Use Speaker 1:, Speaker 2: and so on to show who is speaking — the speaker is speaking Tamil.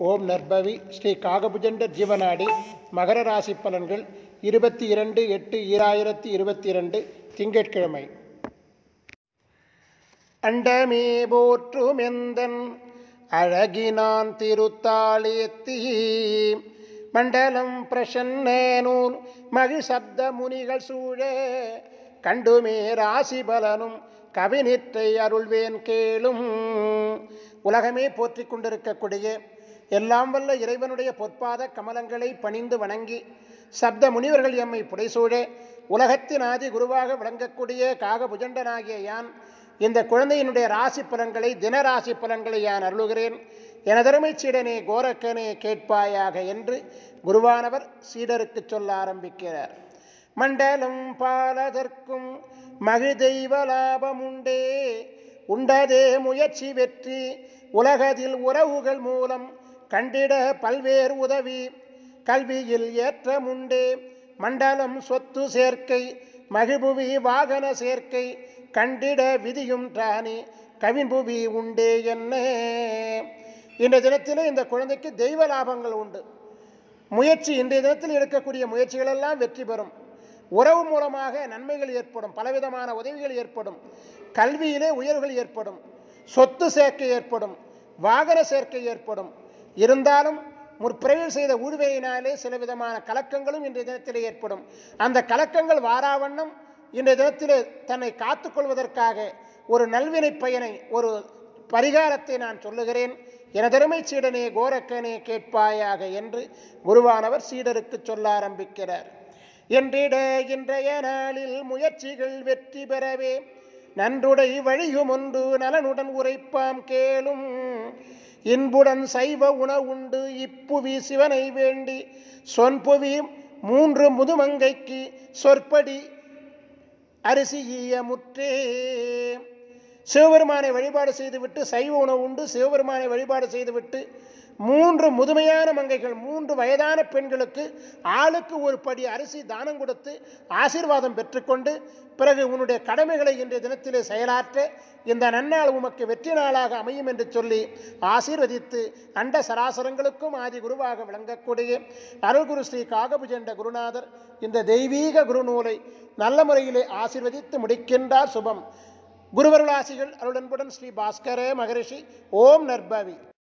Speaker 1: ஓம் நற்பவி ஸ்ரீ காகபுஜண்ட ஜீவநாடி மகர ராசி பலன்கள் இருபத்தி இரண்டு எட்டு ஈராயிரத்தி இருபத்தி இரண்டு திங்கட்கிழமை அண்டமே போற்றும் எந்தன் அழகினான் திருத்தாளியத்தி மண்டலம் பிரசன்ன நூல் மகிழ் சப்த முனிகள் சூழ கண்டுமே ராசி பலனும் கவினிற்றை அருள்வேன் கேளும் உலகமே போற்றிக் கொண்டிருக்கக்கூடிய எல்லாம் வல்ல இறைவனுடைய பொற்பாத கமலங்களை பணிந்து வணங்கி சப்த முனிவர்கள் எம்மை புடைசூழ உலகத்தின் ஆதி குருவாக விளங்கக்கூடிய காகபுஜண்டனாகிய யான் இந்த குழந்தையினுடைய ராசி பலன்களை தினராசி பலன்களை யான் அருளுகிறேன் எனதருமை சீடனே கோரக்கனே கேட்பாயாக என்று குருவானவர் சீடருக்கு சொல்ல ஆரம்பிக்கிறார் மண்டலம் பாலதற்கும் மகிழ்தெய்வ லாபம் உண்டே உண்டதே முயற்சி வெற்றி உலகத்தில் உறவுகள் மூலம் கண்டிட பல்வேறு உதவி கல்வியில் ஏற்றமுண்டே மண்டலம் சொத்து சேர்க்கை மகிழ்புவி வாகன சேர்க்கை கண்டிட விதியும் தானே கவின்புவி உண்டே என்ன இந்த தினத்தில் இந்த குழந்தைக்கு தெய்வ லாபங்கள் உண்டு முயற்சி இன்றைய தினத்தில் எடுக்கக்கூடிய முயற்சிகளெல்லாம் வெற்றி பெறும் உறவு மூலமாக நன்மைகள் ஏற்படும் பலவிதமான உதவிகள் ஏற்படும் கல்வியிலே உயர்வுகள் ஏற்படும் சொத்து சேர்க்கை ஏற்படும் வாகன சேர்க்கை ஏற்படும் இருந்தாலும் முற்பிறவில் செய்த ஊழ்வையினாலே சில விதமான கலக்கங்களும் இன்றைய தினத்திலே ஏற்படும் அந்த கலக்கங்கள் வாராவண்ணம் இன்றைய தினத்திலே தன்னை காத்துக்கொள்வதற்காக ஒரு நல்வினை பயனை ஒரு பரிகாரத்தை நான் சொல்லுகிறேன் எனதருமை சீடனே கோரக்கனே கேட்பாயாக என்று குருவானவர் சீடருக்கு சொல்ல ஆரம்பிக்கிறார் என்றிட இன்றைய நாளில் முயற்சிகள் வெற்றி பெறவே நன்றுடை வழியும் ஒன்று நலனுடன் உரைப்பாம் கேளும் இன்புடன் சைவ உணவுண்டு இப்புவி சிவனை வேண்டி சொன்புவி மூன்று முதுமங்கைக்கு சொற்படி அரிசி ஈய முற்றே சிவபெருமானை வழிபாடு செய்துவிட்டு சைவ உணவு உண்டு சிவபெருமானை வழிபாடு செய்துவிட்டு மூன்று முதுமையான மங்கைகள் மூன்று வயதான பெண்களுக்கு ஆளுக்கு ஒரு படி அரிசி தானம் கொடுத்து ஆசீர்வாதம் பெற்றுக்கொண்டு பிறகு உன்னுடைய கடமைகளை இன்றைய தினத்திலே செயலாற்ற இந்த நன்னாள் உமக்கு வெற்றி நாளாக அமையும் என்று சொல்லி ஆசீர்வதித்து அண்ட சராசரங்களுக்கும் ஆதி குருவாக விளங்கக்கூடிய அருள்குரு ஸ்ரீ காகபுஜண்ட குருநாதர் இந்த தெய்வீக குருநூலை நல்ல முறையிலே ஆசீர்வதித்து முடிக்கின்றார் சுபம் குருவருளாசிகள் அருளன்புடன் ஸ்ரீ பாஸ்கரே மகரிஷி ஓம் நற்பவி